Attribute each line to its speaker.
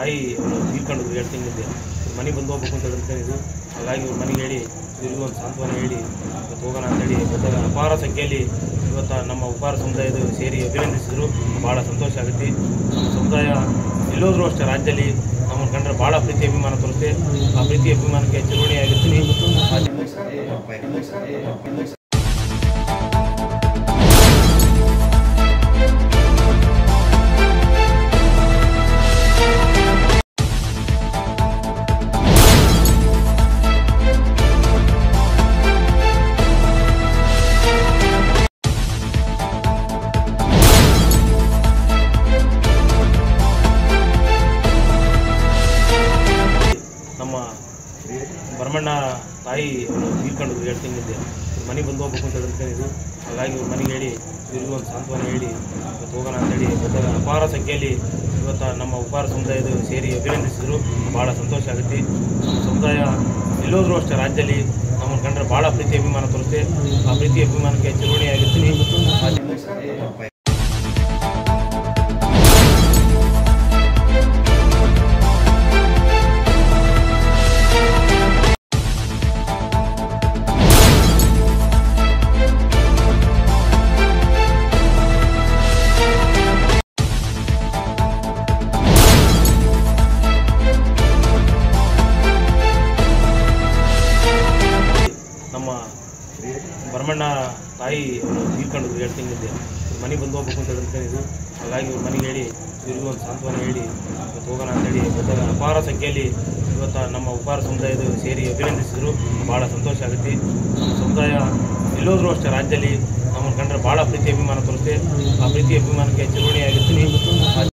Speaker 1: ತಾಯಿ ತೀರ್ಕೊಂಡಿದ್ರು ಎರಡು ತಿಂಗಳಿದ್ದೆ ಮನೆಗೆ ಬಂದು ಹೋಗ್ಬೇಕು ಅಂತ ಅನ್ಕೊಂಡಿದ್ದು ಹಾಗಾಗಿ ಇವ್ರ ಮನೆಗೆ ಹೇಳಿ ಇವ್ರಿಗೂ ಒಂದು ಸಾಂತ್ವನ ಹೇಳಿ ಇವತ್ತು ಹೋಗೋಣ ಅಂತೇಳಿ ಇವತ್ತು ಅಪಾರ ಸಂಖ್ಯೆಯಲ್ಲಿ ಇವತ್ತು ನಮ್ಮ ಉಪಹಾರ ಸಮುದಾಯದ ಸೇರಿ ಅಭಿನಂದಿಸಿದ್ರು ಭಾಳ ಸಂತೋಷ ಆಗುತ್ತೆ ನಮ್ಮ ಸಮುದಾಯ ಎಲ್ಲೋದ್ರೂ ಅಷ್ಟೇ ರಾಜ್ಯದಲ್ಲಿ ನಮ್ಮನ್ನು ಕಂಡ್ರೆ ಭಾಳ ಪ್ರೀತಿ ಅಭಿಮಾನ ತೋರಿಸುತ್ತೆ ಆ ಪ್ರೀತಿ ಅಭಿಮಾನಕ್ಕೆ ಚಿರುಣಿಯಾಗಿರ್ತೀನಿ ನಮ್ಮ ಭರಮಣ್ಣ ತಾಯಿ ತೀರ್ಕೊಂಡಿದ್ರು ಎರಡು ತಿಂಗಳಿದ್ದೆ ಮನೆಗೆ ಬಂದು ಹೋಗ್ಬೇಕು ಅಂತ ಅನ್ಕೊಂಡಿದ್ದು ಹಾಗಾಗಿ ಇವ್ರ ಮನೆಗೆ ಹೇಳಿ ಇವ್ರಿಗೂ ಒಂದು ಸಾಂತ್ವನ ಹೇಳಿ ಇವತ್ತು ಹೋಗೋಣ ಅಂತೇಳಿ ಇವತ್ತು ಅಪಾರ ಸಂಖ್ಯೆಯಲ್ಲಿ ಇವತ್ತು ನಮ್ಮ ಉಪಹಾರ ಸಮುದಾಯದ ಸೇರಿ ಅಭಿನಂದಿಸಿದ್ರು ಭಾಳ ಸಂತೋಷ ಆಗುತ್ತೆ ನಮ್ಮ ಸಮುದಾಯ ಎಲ್ಲೋದ್ರೂ ಅಷ್ಟೇ ರಾಜ್ಯದಲ್ಲಿ ನಮ್ಮನ್ನು ಕಂಡ್ರೆ ಭಾಳ ಪ್ರೀತಿ ಅಭಿಮಾನ ತೋರಿಸುತ್ತೆ ಆ ಪ್ರೀತಿ ಅಭಿಮಾನಕ್ಕೆ ಚಿರುಣಿಯಾಗಿರ್ತೀನಿ ನಮ್ಮ ಭರಮಣ್ಣ ತಾಯಿ ತೀರ್ಕೊಂಡಿದ್ರು ಎರಡು ತಿಂಗಳಿದ್ದೆ ಮನೆಗೆ ಬಂದು ಹೋಗ್ಬೇಕು ಅಂತ ಅನ್ಕೊಂಡಿದ್ದು ಹಾಗಾಗಿ ಇವ್ರ ಮನೆಗೆ ಹೇಳಿ ಇವ್ರಿಗೂ ಒಂದು ಸಾಂತ್ವನ ಹೇಳಿ ಇವತ್ತು ಹೋಗೋಣ ಅಂತೇಳಿ ಇವತ್ತು ಅಪಾರ ಸಂಖ್ಯೆಯಲ್ಲಿ ಇವತ್ತು ನಮ್ಮ ಉಪಹಾರ ಸಮುದಾಯದ ಸೇರಿ ಅಭಿನಂದಿಸಿದ್ರು ಭಾಳ ಸಂತೋಷ ಆಗುತ್ತೆ ನಮ್ಮ ಸಮುದಾಯ ಎಲ್ಲೋದ್ರೂ ಅಷ್ಟೇ ರಾಜ್ಯದಲ್ಲಿ ನಮ್ಮನ್ನು ಕಂಡ್ರೆ ಭಾಳ ಪ್ರೀತಿ ಅಭಿಮಾನ ತೋರಿಸುತ್ತೆ ಆ ಪ್ರೀತಿ ಅಭಿಮಾನಕ್ಕೆ ಚಿರುಣಿಯಾಗಿರ್ತೀನಿ